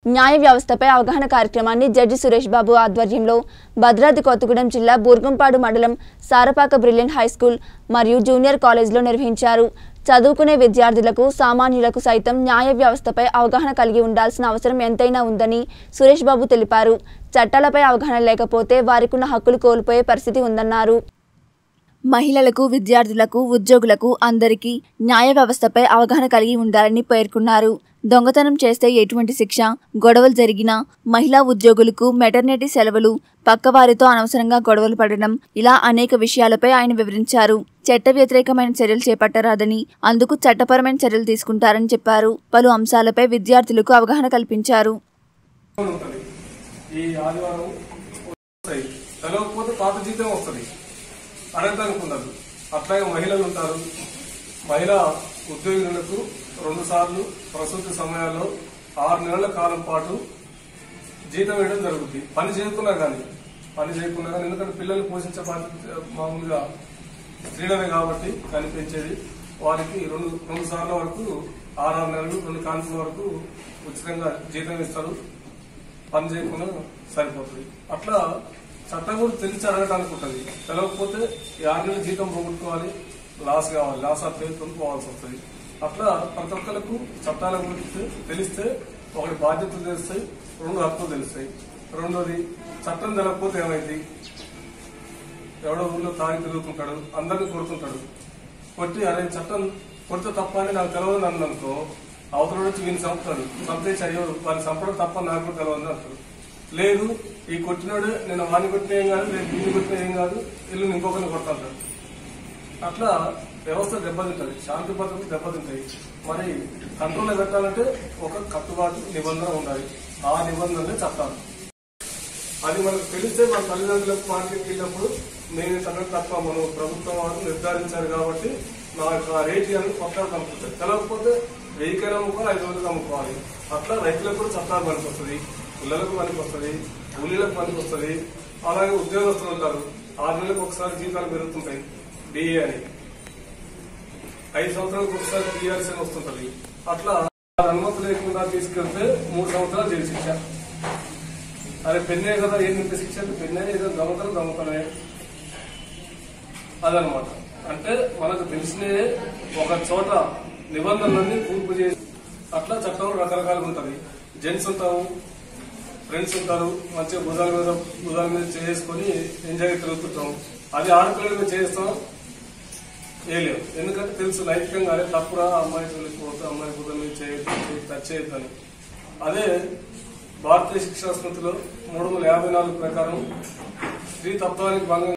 న్యాయ వ్యవస్థపై అవగాహన కార్యక్రమాన్ని జడ్జి సురేష్ బాబు ఆధ్వర్యంలో భద్రాద్రి కొత్తగూడెం జిల్లా బూర్గంపాడు మండలం సారపాక బ్రిలియన్ హై స్కూల్ మరియు జూనియర్ కాలేజ్లో నిర్వహించారు చదువుకునే విద్యార్థులకు సామాన్యులకు సైతం న్యాయ వ్యవస్థపై అవగాహన కలిగి ఉండాల్సిన అవసరం ఎంతైనా ఉందని సురేష్ బాబు తెలిపారు చట్టాలపై అవగాహన లేకపోతే వారికున్న హక్కులు కోల్పోయే పరిస్థితి ఉందన్నారు మహిళలకు విద్యార్థులకు ఉద్యోగులకు అందరికీ న్యాయ వ్యవస్థపై అవగాహన కలిగి ఉండాలని పేర్కొన్నారు దొంగతనం చేస్తే ఎటువంటి శిక్ష గొడవలు జరిగినా మహిళా ఉద్యోగులకు మెటర్నిటీ సెలవులు పక్కవారితో అనవసరంగా గొడవలు పడడం ఇలా అనేక విషయాలపై ఆయన వివరించారు చట్ట వ్యతిరేకమైన చర్యలు చేపట్టరాదని అందుకు చట్టపరమైన చర్యలు తీసుకుంటారని చెప్పారు పలు అంశాలపై విద్యార్థులకు అవగాహన కల్పించారు ఉంటుంది ఈ ఆదివారం వస్తాయి తెలవకపోతే పాత జీతం వస్తుంది అడగడానికి ఉండదు అట్లాగే మహిళలు ఉంటారు మహిళా ఉద్యోగులకు రెండు సార్లు ప్రసూతి సమయాల్లో ఆరు నెలల కాలం పాటు జీతం వేయడం జరుగుతుంది పని చేయకున్నా కానీ పని చేయకున్నా కానీ ఎందుకంటే పిల్లలు పోషించే బాధ్యత మామూలుగా స్త్రీలమే కాబట్టి కనిపించేది వారికి రెండు రెండు సార్ల వరకు ఆరారు నెలలు రెండు కాన్పుల వరకు ఉచితంగా జీతం ఇస్తారు పని చేయకుండా సరిపోతుంది అట్లా చట్టం కూడా తెలిసి అడగడానికి ఉంటుంది తెలవకపోతే ఈ ఆరు నెలల జీతం పోగొట్టుకోవాలి లాస్ కావాలి లాస్ ఆఫ్ ఫేత్ పోవాల్సి వస్తుంది అట్లా ప్రతి ఒక్కరికి చట్టాల గురించి తెలిస్తే ఒకటి బాధ్యతలు తెలుస్తాయి రెండు హక్కులు తెలుస్తాయి రెండోది చట్టం తెలవకపోతే ఏమైంది ఎవడో ఊళ్ళో తాగి తిరుగుతుంటాడు అందరినీ కొడుతుంటాడు కొట్టి అరే చట్టం కొడితే తప్ప అని నాకు తెలియదు నన్ను అనుకో అవతల నుంచి వీని చంపుతాడు చంపేసి అయ్యో వారిని చంపడం తప్ప నాకు కూడా తెలియదు అంటాడు లేదు ఈ కొట్టినాడు నేను వాడిని కొట్టిన ఏం కాదు లేదు వీడిని కొట్టిన ఏం కాదు ఇల్లు ఇంకొకరిని కొడతాడు అట్లా వ్యవస్థ దెబ్బతింటది శాంతి భద్రతలు దెబ్బతింటాయి మరి కంట్రోల్లో పెట్టాలంటే ఒక కట్టుబాటు నిబంధన ఉండాలి ఆ నిబంధనలే చట్టాలు అది మనకు తెలిస్తే మన తల్లిదండ్రులకు మార్కెట్కి వెళ్ళినప్పుడు నేను తనకు తప్ప మనం ప్రభుత్వం వారు నిర్ధారించారు కాబట్టి నాకు ఆ రేట్ అని పక్కన కనుక్కుంటుంది తెలవకపోతే వెయ్యికైనా అమ్ముకోవాలి ఐదు వందలకు అమ్ముకోవాలి అట్లా రైతులకు కూడా చట్టాలు పనికి వస్తుంది పిల్లలకు పనికి వస్తుంది కూలీలకు పనికి వస్తుంది అలాగే ఉద్యోగస్తులు ఉంటారు ఆరు నెలలకు ఒకసారి జీతాలు పెరుగుతుంటాయి డిఏ అని ఐదు సంవత్సరాలకు ఒకసారి టీఆర్సీ అని వస్తుంటది అట్లా అనుమతి లేకుండా తీసుకెళ్తే మూడు సంవత్సరాలు జైలు శిక్ష అరే పెన్నే కదా ఏం నింపే శిక్ష అంటే పెన్నే ఏదో దొంగతనం దొంగతనమే అదనమాట అంటే మనకు తెలిసినే ఒక చోట నిబంధనలన్నీ పూర్తి చేసి అట్లా చట్టంలో రకరకాలుగా ఉంటది జెంట్స్ ఉంటారు ఫ్రెండ్స్ ఉంటారు మంచిగా భుజాల మీద భుజాల మీద చేసుకొని ఎంజాయ్ తిరుగుతుంటాం అది ఆడపిల్లల మీద చేస్తాం వేయలేము ఎందుకంటే తెలుసు నైతికంగా అదే తప్పురా అమ్మాయి వెళ్ళిపోతే అమ్మాయి భుజం మీద చేయొద్దు టచ్ చేయొద్దని అదే భారతీయ శిక్షా స్మృతిలో మూడు వందల యాభై నాలుగు ప్రకారం స్త్రీ తత్వానికి భంగం